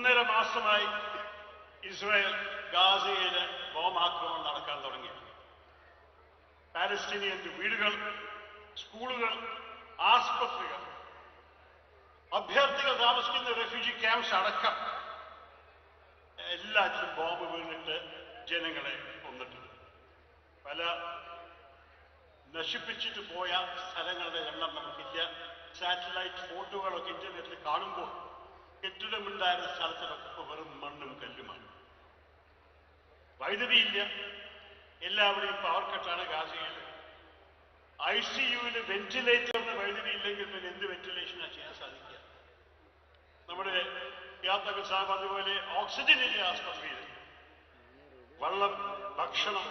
ഒന്നര മാസമായി ഇസ്രായേൽ ഗാസയില് ബോംബാക്രമണം നടക്കാൻ തുടങ്ങി പാലസ്തീനിയന്റെ വീടുകൾ സ്കൂളുകൾ ആസ്പത്രികൾ അഭ്യർത്ഥികൾ താമസിക്കുന്ന റെഫ്യൂജി ക്യാമ്പ്സ് അടക്കം എല്ലാറ്റിലും ബോംബ് വീണിട്ട് ജനങ്ങളെ കൊന്നിട്ടുണ്ട് പല നശിപ്പിച്ചിട്ട് പോയ സ്ഥലങ്ങളുടെ എണ്ണം നമുക്കില്ല സാറ്റലൈറ്റ് ഫോട്ടോകളൊക്കെ ഇന്റർനെറ്റിൽ കാണുമ്പോൾ കെട്ടിടമുണ്ടായിരുന്ന സ്ഥലത്തിലൊക്കെ ഇപ്പൊ വെറും മണ്ണും കല്ലുമാണ് വൈദ്യുതിയില്ല എല്ലാവരെയും പവർ കട്ടാണ് ഗാസയിൽ ഐ സി യുവിന് വെന്റിലേറ്ററിന് വൈദ്യുതി ഇല്ലെങ്കിൽ പിന്നെ എന്ത് വെന്റിലേഷനാണ് ചെയ്യാൻ സാധിക്കുക നമ്മുടെ യാത്രകൾ സാഹബ് അതുപോലെ ഓക്സിജൻ ഇല്ല ആസ്പത്രിയിൽ വെള്ളം ഭക്ഷണം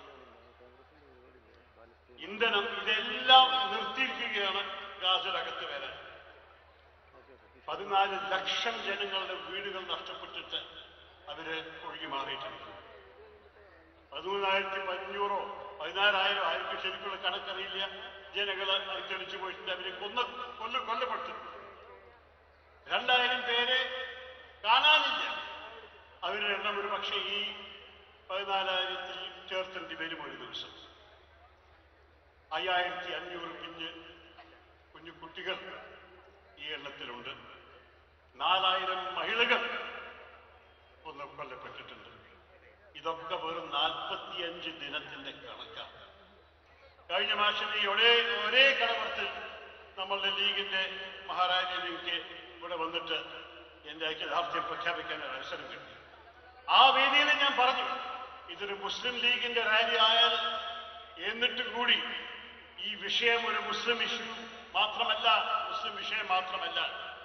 ഇന്ധനം ഇതെല്ലാം നിർത്തിയിരിക്കുകയാണ് ഗാസയിലകത്ത് വരാൻ പതിനാല് ലക്ഷം ജനങ്ങളുടെ വീടുകൾ നഷ്ടപ്പെട്ടിട്ട് അവര് ഒഴുകി മാറിയിട്ടുണ്ട് പതിമൂന്നായിരത്തി പതിനൂറോ പതിനാലായിരം ആയിരിക്കും ശരിക്കുള്ള കണക്കറിയില്ല ജനങ്ങൾ അടിച്ചടിച്ചു പോയിട്ടുണ്ട് അവരെ കൊന്ന കൊല്ല കൊല്ലപ്പെട്ടു രണ്ടായിരം പേരെ കാണാനില്ല അവരുടെ എണ്ണം ഒരു പക്ഷേ ഈ പതിനാലായിരത്തിൽ ചേർത്തേണ്ടി വരും ഒരു ദിവസം അയ്യായിരത്തി അഞ്ഞൂറ് പിഞ്ഞ് കുഞ്ഞു കുട്ടികൾ ഈ എണ്ണത്തിലുണ്ട് നാലായിരം മഹിളകൾ ഒന്ന് കൊല്ലപ്പെട്ടിട്ടുണ്ട് ഇതൊക്കെ വെറും നാൽപ്പത്തിയഞ്ച് ദിനത്തിന്റെ കണക്കാണ് കഴിഞ്ഞ മാസം ഈ ഒരേ ഒരേ കടമത്തിൽ നമ്മളുടെ ലീഗിന്റെ മഹാരാജ എനിക്ക് ഇവിടെ വന്നിട്ട് എന്റെ ഐക്യദാർഢ്യം പ്രഖ്യാപിക്കാൻ ഒരു അവസരം കിട്ടി ആ വേദിയിൽ ഞാൻ പറഞ്ഞു ഇതൊരു മുസ്ലിം ലീഗിന്റെ റാലി ആയാൽ എന്നിട്ട് കൂടി ഈ വിഷയം ഒരു മുസ്ലിം ഇഷ്യൂ മാത്രമല്ല മുസ്ലിം വിഷയം മാത്രമല്ല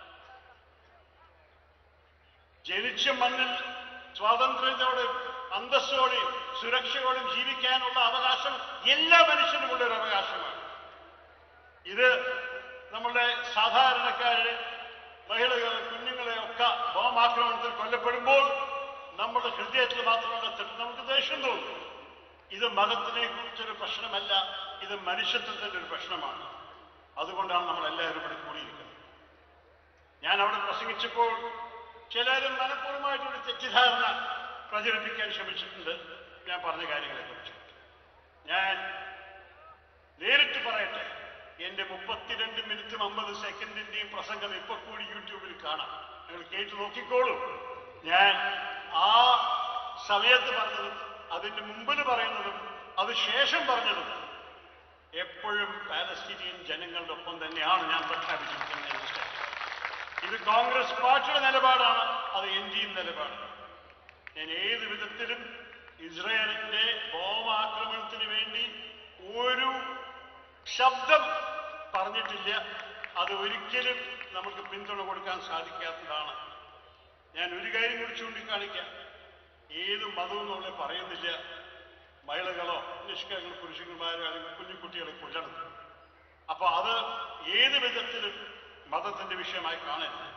ജനിച്ച മണ്ണിൽ സ്വാതന്ത്ര്യത്തോടെയും അന്തസ്സോടെയും സുരക്ഷയോടെയും ജീവിക്കാനുള്ള അവകാശം എല്ലാ മനുഷ്യനുമുള്ള ഒരു അവകാശമാണ് ഇത് നമ്മളുടെ സാധാരണക്കാര് മഹിളകളെ കുഞ്ഞുങ്ങളെ ഒക്കെ ബോംബാക്രമണത്തിൽ കൊല്ലപ്പെടുമ്പോൾ നമ്മുടെ ഹൃദയത്തിൽ മാത്രമല്ല തെ- നമുക്ക് ദേഷ്യം തോന്നും ഇത് മതത്തിനെ കുറിച്ചൊരു പ്രശ്നമല്ല ഇത് മനുഷ്യത്വത്തിന്റെ ഒരു പ്രശ്നമാണ് അതുകൊണ്ടാണ് നമ്മൾ എല്ലാവരും ഇവിടെ കൂടിയിരിക്കുന്നത് ഞാൻ അവിടെ പ്രസംഗിച്ചപ്പോൾ ചിലരും മനഃപൂർവ്വമായിട്ടൊരു തെറ്റിദ്ധാരണ പ്രചരിപ്പിക്കാൻ ശ്രമിച്ചിട്ടുണ്ട് ഞാൻ പറഞ്ഞ കാര്യങ്ങളെ കുറിച്ച് ഞാൻ നേരിട്ട് പറയട്ടെ എന്റെ മുപ്പത്തിരണ്ട് മിനിറ്റും അമ്പത് സെക്കൻഡിന്റെയും പ്രസംഗം ഇപ്പൊ കൂടി യൂട്യൂബിൽ കാണാം നിങ്ങൾ കേട്ട് നോക്കിക്കോളൂ ഞാൻ ആ സമയത്ത് പറഞ്ഞതും അതിന്റെ മുമ്പിൽ പറയുന്നതും അത് ശേഷം പറഞ്ഞതും എപ്പോഴും പാലസ്തീനിയൻ ജനങ്ങളുടെ ഒപ്പം തന്നെയാണ് ഞാൻ പ്രഖ്യാപിച്ചിരിക്കുന്നത് എന്ന് മനസ്സിലാക്കി. ഇത് കോൺഗ്രസ് പാർട്ടിയുടെ നിലപാടാണ് അത് എൻ ഡിയും നിലപാടാണ് ഞാൻ ഏത് വിധത്തിലും ഇസ്രായേലിന്റെ ബോംബാക്രമണത്തിന് വേണ്ടി ഒരു ശബ്ദം പറഞ്ഞിട്ടില്ല അത് ഒരിക്കലും നമുക്ക് പിന്തുണ കൊടുക്കാൻ സാധിക്കാത്തതാണ് ഞാൻ ഒരു കാര്യം കൂടി ചൂണ്ടിക്കാണിക്കാം ഏത് മതവും നമ്മളെ പറയുന്നില്ല മഹിളകളോ നിഷ്കങ്ങൾ പുരുഷന്മാരോ അല്ലെങ്കിൽ കുഞ്ഞുകുട്ടികളെ കൊല്ലണം അപ്പൊ അത് ഏത് വിധത്തിലും മതത്തിന്റെ വിഷയമായി കാണരുത്